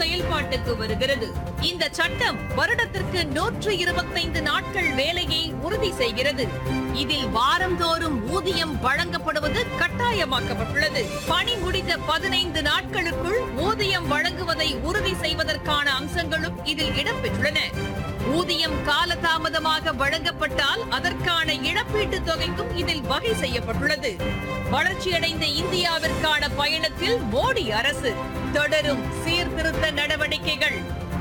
செயல்பாட்டுக்கு வருகிறது இந்த சட்டம் வருடத்திற்கு நூற்று இருபத்தைந்து நாட்கள் வேலையை உறுதி செய்கிறது இதில் வாரந்தோறும் ஊதியம் வழங்கப்படுவது கட்டாயமாக்கப்பட்டுள்ளது பணி முடிந்த பதினைந்து நாட்களுக்குள் ஊதியம் வழங்குவதை உறுதி செய்வதற்கான அம்சங்களும் இதில் இடம்பெற்றுள்ளன ஊதியம் காலதாமதமாக வழங்கப்பட்டால் அதற்கான இழப்பீட்டுத் தொகைக்கும் இதில் வகை செய்யப்பட்டுள்ளது வளர்ச்சியடைந்த இந்தியாவிற்கான பயணத்தில் மோடி அரசு தொடரும் சீர்திருத்த நடவடிக்கைகள்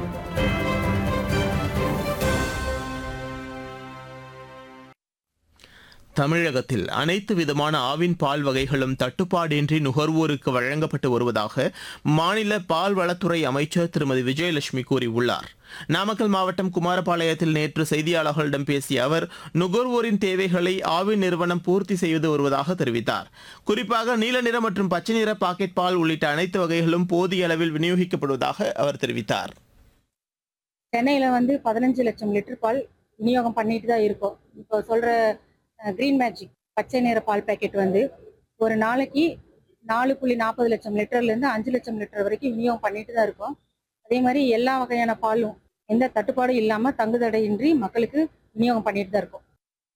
தமிழகத்தில் அனைத்து விதமான ஆவின் பால் வகைகளும் தட்டுப்பாடின்றி நுகர்வோருக்கு வழங்கப்பட்டு வருவதாக மாநில பால்வளத்துறை அமைச்சர் திருமதி விஜயலட்சுமி கூறியுள்ளார் நாமக்கல் மாவட்டம் குமாரபாளையத்தில் நேற்று செய்தியாளர்களிடம் பேசிய அவர் நுகர்வோரின் தேவைகளை ஆவின் நிறுவனம் பூர்த்தி செய்து வருவதாக தெரிவித்தார் குறிப்பாக நீல நிற மற்றும் பச்சை நிற பாக்கெட் பால் உள்ளிட்ட அனைத்து வகைகளும் போதிய அளவில் விநியோகிக்கப்படுவதாக அவர் தெரிவித்தார் சென்னையில வந்து பதினஞ்சு லட்சம் லிட்டர் பால் விநியோகம் பண்ணிட்டு தான் இருக்கோம் இப்போ சொல்ற கிரீன் மேஜிக் பச்சை நிற பால் பேக்கெட் வந்து ஒரு நாளைக்கு நாலு புள்ளி நாற்பது லட்சம் லிட்டர்ல இருந்து அஞ்சு லட்சம் லிட்டர் வரைக்கும் விநியோகம் பண்ணிட்டு தான் இருக்கோம் அதே மாதிரி எல்லா வகையான பாலும் எந்த தட்டுப்பாடும் இல்லாம தங்குதடையின்றி மக்களுக்கு விநியோகம் பண்ணிட்டு தான் இருக்கோம்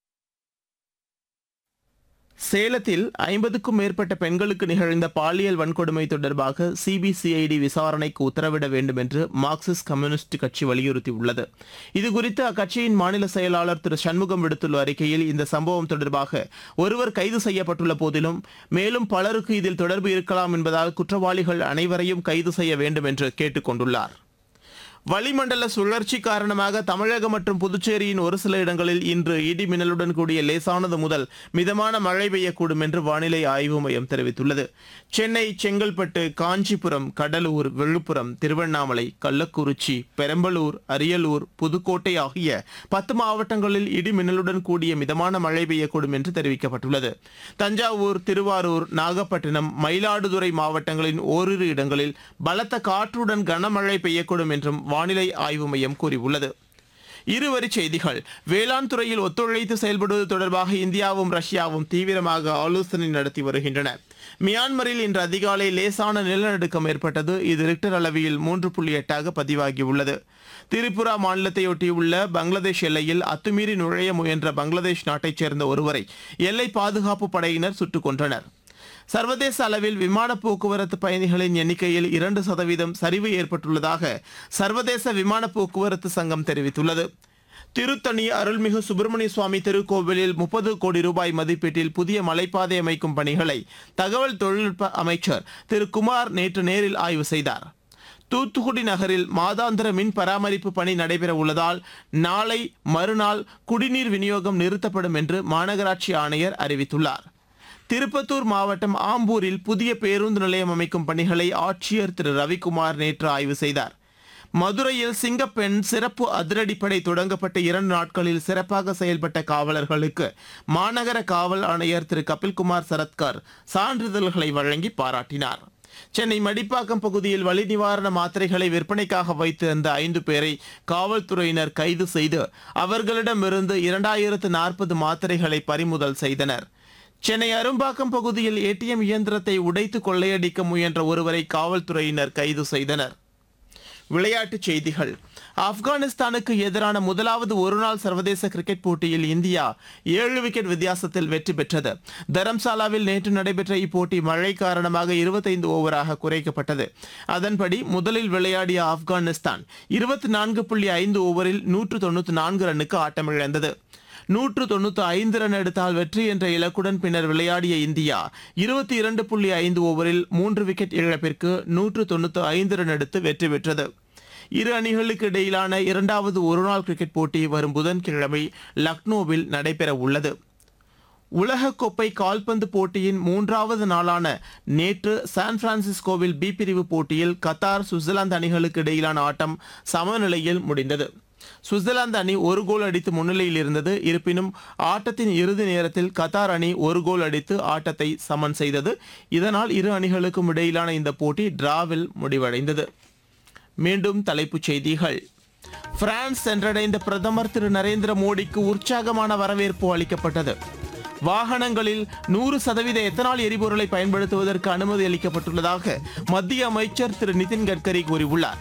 சேலத்தில் ஐம்பதுக்கும் மேற்பட்ட பெண்களுக்கு நிகழ்ந்த பாலியல் வன்கொடுமை தொடர்பாக சிபிசிஐடி விசாரணைக்கு உத்தரவிட வேண்டும் என்று மார்க்சிஸ்ட் கம்யூனிஸ்ட் கட்சி வலியுறுத்தியுள்ளது இதுகுறித்து அக்கட்சியின் மாநில செயலாளர் திரு சண்முகம் விடுத்துள்ள அறிக்கையில் இந்த சம்பவம் தொடர்பாக ஒருவர் கைது செய்யப்பட்டுள்ள போதிலும் மேலும் பலருக்கு இதில் தொடர்பு இருக்கலாம் என்பதால் குற்றவாளிகள் அனைவரையும் கைது செய்ய வேண்டும் என்று கேட்டுக் கொண்டுள்ளார் வளிமண்டல சுழற்சி காரணமாக தமிழகம் மற்றும் புதுச்சேரியின் ஒரு சில இடங்களில் இன்று இடி மின்னலுடன் கூடிய லேசானது முதல் மிதமான மழை பெய்யக்கூடும் என்று வானிலை ஆய்வு மையம் தெரிவித்துள்ளது சென்னை செங்கல்பட்டு காஞ்சிபுரம் கடலூர் விழுப்புரம் திருவண்ணாமலை கள்ளக்குறிச்சி பெரம்பலூர் அரியலூர் புதுக்கோட்டை ஆகிய பத்து மாவட்டங்களில் இடி மின்னலுடன் கூடிய மிதமான மழை பெய்யக்கூடும் என்று தெரிவிக்கப்பட்டுள்ளது தஞ்சாவூர் திருவாரூர் நாகப்பட்டினம் மயிலாடுதுறை மாவட்டங்களின் ஓரிரு இடங்களில் பலத்த காற்றுடன் கனமழை பெய்யக்கூடும் என்றும் வானிலை ஆய்வு மையம் கூறியுள்ளது இருவரிச் செய்திகள் வேளாண் துறையில் ஒத்துழைத்து செயல்படுவது தொடர்பாக இந்தியாவும் ரஷ்யாவும் தீவிரமாக ஆலோசனை நடத்தி வருகின்றன மியான்மரில் இன்று அதிகாலை லேசான நிலநடுக்கம் ஏற்பட்டது இது ரிக்டர் அளவில் மூன்று புள்ளி எட்டாக பதிவாகியுள்ளது திரிபுரா மாநிலத்தையொட்டியுள்ள பங்களாதேஷ் எல்லையில் அத்துமீறி நுழைய முயன்ற பங்களாதேஷ் நாட்டைச் சேர்ந்த ஒருவரை எல்லை பாதுகாப்பு படையினர் சுட்டுக் கொன்றனர் சர்வதேச அளவில் விமான போக்குவரத்து பயணிகளின் எண்ணிக்கையில் இரண்டு சதவீதம் சரிவு ஏற்பட்டுள்ளதாக சர்வதேச விமான போக்குவரத்து சங்கம் தெரிவித்துள்ளது திருத்தணி அருள்மிகு சுப்பிரமணிய சுவாமி திருக்கோவிலில் முப்பது கோடி ரூபாய் மதிப்பீட்டில் புதிய மலைப்பாதை அமைக்கும் பணிகளை தகவல் தொழில்நுட்ப அமைச்சர் திரு குமார் நேற்று நேரில் ஆய்வு செய்தார் தூத்துக்குடி நகரில் மாதாந்திர மின் பராமரிப்பு பணி நடைபெற உள்ளதால் நாளை மறுநாள் குடிநீர் விநியோகம் நிறுத்தப்படும் என்று மாநகராட்சி ஆணையர் அறிவித்துள்ளார் திருப்பத்தூர் மாவட்டம் ஆம்பூரில் புதிய பேருந்து நிலையம் அமைக்கும் பணிகளை ஆட்சியர் திரு ரவிக்குமார் நேற்று ஆய்வு செய்தார் மதுரையில் சிங்கப்பெண் சிறப்பு அதிரடிப்படை தொடங்கப்பட்ட இரண்டு நாட்களில் சிறப்பாக செயல்பட்ட காவலர்களுக்கு மாநகர காவல் ஆணையர் திரு கபில்குமார் சரத்கர் சான்றிதழ்களை வழங்கி பாராட்டினார் சென்னை மடிப்பாக்கம் பகுதியில் வலி நிவாரண மாத்திரைகளை விற்பனைக்காக வைத்திருந்த ஐந்து பேரை காவல்துறையினர் கைது செய்து அவர்களிடமிருந்து இரண்டாயிரத்து நாற்பது மாத்திரைகளை பறிமுதல் செய்தனர் சென்னை அரும்பாக்கம் பகுதியில் ஏடிஎம் இயந்திரத்தை உடைத்து கொள்ளையடிக்க முயன்ற ஒருவரை காவல்துறையினர் கைது செய்தனர் விளையாட்டுச் செய்திகள் ஆப்கானிஸ்தானுக்கு எதிரான முதலாவது ஒருநாள் சர்வதேச கிரிக்கெட் போட்டியில் இந்தியா ஏழு விக்கெட் வித்தியாசத்தில் வெற்றி பெற்றது தரம்சாலாவில் நேற்று நடைபெற்ற இப்போட்டி மழை காரணமாக இருபத்தைந்து ஓவராக குறைக்கப்பட்டது அதன்படி முதலில் விளையாடிய ஆப்கானிஸ்தான் இருபத்தி நான்கு புள்ளி ஐந்து ஓவரில் நூற்று தொண்ணூற்றி நான்கு ரன்னுக்கு ஆட்டமிழந்தது நூற்று தொண்ணூற்றி ஐந்து ரன் எடுத்தால் வெற்றி என்ற இலக்குடன் பின்னர் விளையாடிய இந்தியா இருபத்தி இரண்டு புள்ளி ஐந்து ஓவரில் மூன்று விக்கெட் இழப்பிற்கு நூற்று தொண்ணூற்றி ஐந்து ரன் எடுத்து வெற்றி பெற்றது இரு அணிகளுக்கு இடையிலான இரண்டாவது ஒருநாள் கிரிக்கெட் போட்டி வரும் புதன்கிழமை லக்னோவில் நடைபெற உள்ளது உலகக்கோப்பை கால்பந்து போட்டியின் மூன்றாவது நாளான நேற்று சான் பிரான்சிஸ்கோவில் பி பிரிவு போட்டியில் கத்தார் சுவிட்சர்லாந்து அணிகளுக்கு இடையிலான ஆட்டம் சமநிலையில் முடிந்தது சுவிட்சர்லாந்து அணி ஒரு கோல் அடித்து முன்னிலையில் இருந்தது இருப்பினும் ஆட்டத்தின் இறுதி நேரத்தில் கத்தார் அணி ஒரு கோல் அடித்து ஆட்டத்தை சமன் செய்தது இதனால் இரு அணிகளுக்கும் இடையிலான இந்த போட்டி டிராவில் முடிவடைந்தது மீண்டும் தலைப்புச் செய்திகள் பிரான்ஸ் சென்றடைந்த பிரதமர் திரு நரேந்திர மோடிக்கு உற்சாகமான வரவேற்பு அளிக்கப்பட்டது வாகனங்களில் நூறு சதவீத எத்தனால் எரிபொருளை பயன்படுத்துவதற்கு அனுமதி அளிக்கப்பட்டுள்ளதாக மத்திய அமைச்சர் திரு நிதின் கட்கரி கூறியுள்ளார்